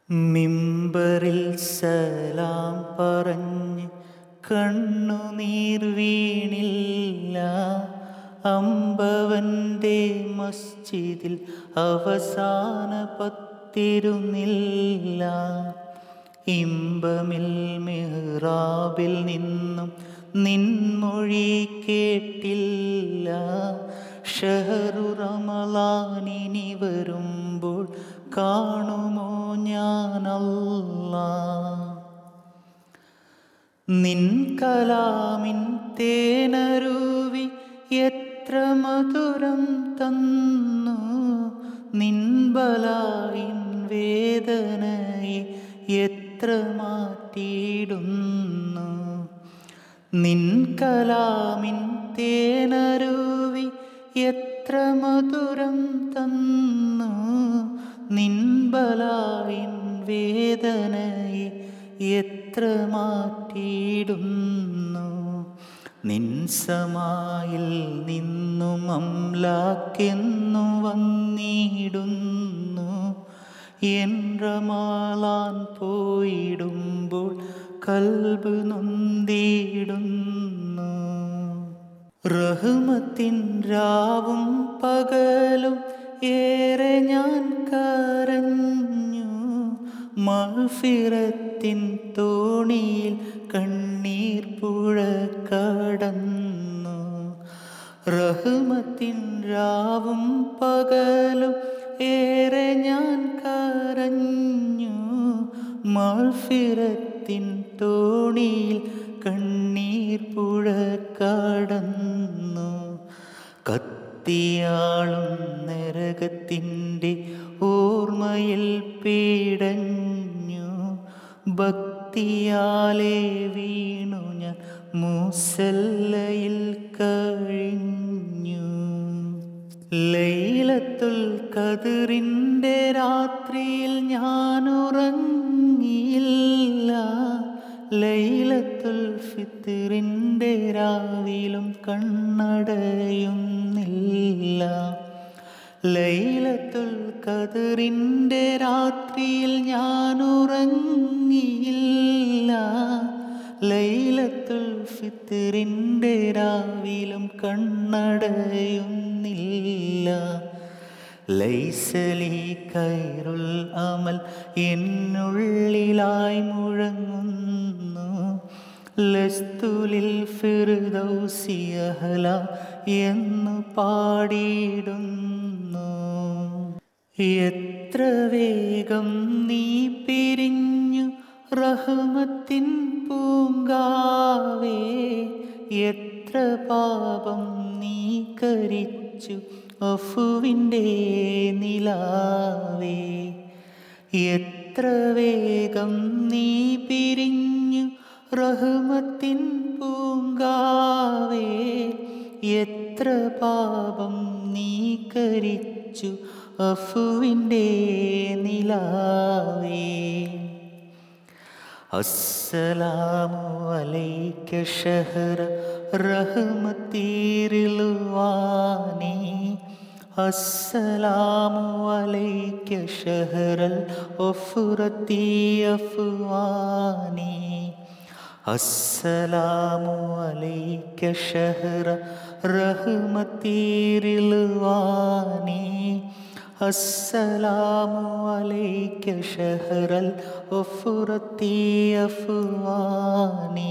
മിമ്പറിൽ സലാം പറഞ്ഞ് കണ്ണുനീർ വീണില്ല അമ്പവൻ്റെ മസ്ജിദിൽ അവസാന പത്തിരുന്നില്ല ഇമ്പമിൽ മെഹ്റാബിൽ നിന്നും നിൻമൊഴി കേട്ടില്ല ഷഹറു റമലാനിനി വരുമ്പോൾ കാണുമോ ഞാനല്ല നിൻ കലാമിൻ തേനരുവി എത്ര മധുരം തന്നു നിൻ ബലായിൻ വേദനയെ എത്ര മാറ്റിയിടുന്നു നിൻ കലാമിൻ തേനരുവി എത്ര മധുരം തന്നു നിൻ ബലായിൻ വേദനയെ എത്ര മാറ്റിയിടുന്നു നിൻ സമായിൽ നിന്നും അംലാക്കെന്നു വന്നിടുന്നു എൻ റമാലാൻ പോയിടുമ്പോൾ കൽബ് നൊന്തിടുന്നു റഹ്മത്തിൻ രാവും പകലും ഏറെ ഞാൻ കരഞ്ഞു മൾഫിറത്തിൻ തോണിയിൽ കണ്ണീർ പുഴ കടന്നു റഹ്മത്തിൻ രാവും പകലും ഏറെ ഞാൻ കരഞ്ഞു മൾഫിറത്തിൻ തോണിയിൽ കണ്ണീർ പുഴ കടന്നു കത്തിയാളും നരകത്തിൻ്റെ ഓർമ്മയിൽ പീടഞ്ഞു ഭക്തിയാലെ വീണു ഞാൻ മൂസല്ലയിൽ കഴിഞ്ഞു ലൈലത്തുൽ കതിറിൻ്റെ രാത്രിയിൽ ഞാൻ ഉറങ്ങിയില്ല ലൈലത്തുൽ ഫിത്തിറിൻ്റെ രാവിലും കണ്ണടയുന്നില്ല ലൈലത്തുൽ കതിറിൻ്റെ രാത്രിയിൽ ഞാൻ ഉറങ്ങിയില്ല ലൈലത്തുൽ ഫിത്തിറിൻ്റെ രാവിലും കണ്ണടയുന്നില്ല ലൈസലി കൈറുൽ അമൽ എന്നുള്ളിലായി മുഴങ്ങുന്നു ലസ്തുലിൽ ഫിർദൗസിയഹല എന്നു പാടിയിടുന്നു എത്ര വേഗം നീ പിരിഞ്ഞു റഹ്മത്തിൻ പൂങ്കാവേ എത്ര പാപം നീ കരിച്ചു അഫുവിൻ്റെ നിലാവേ എത്ര വേഗം നീ പിരിഞ്ഞു റഹ്മത്തിൻ പൂങ്കാവേ എത്ര പാപം നീ കരിച്ചു അഫുവിൻ്റെ നിലാവേ അസ്സലാമു അലൈക ഷഹറ റഹ്മത്തീരിലുവാനി അസ്സലാമു അലൈക ഷഹറൽ ഒഫുറത്തി അഫ്വാനി അസ്സലാമു അലൈക ഷഹറ റഹ്മത്തീരിലുവാനി അസ്സലാമു അലൈക ഷഹറൽ ഒഫുറത്തി അഫ്വാനി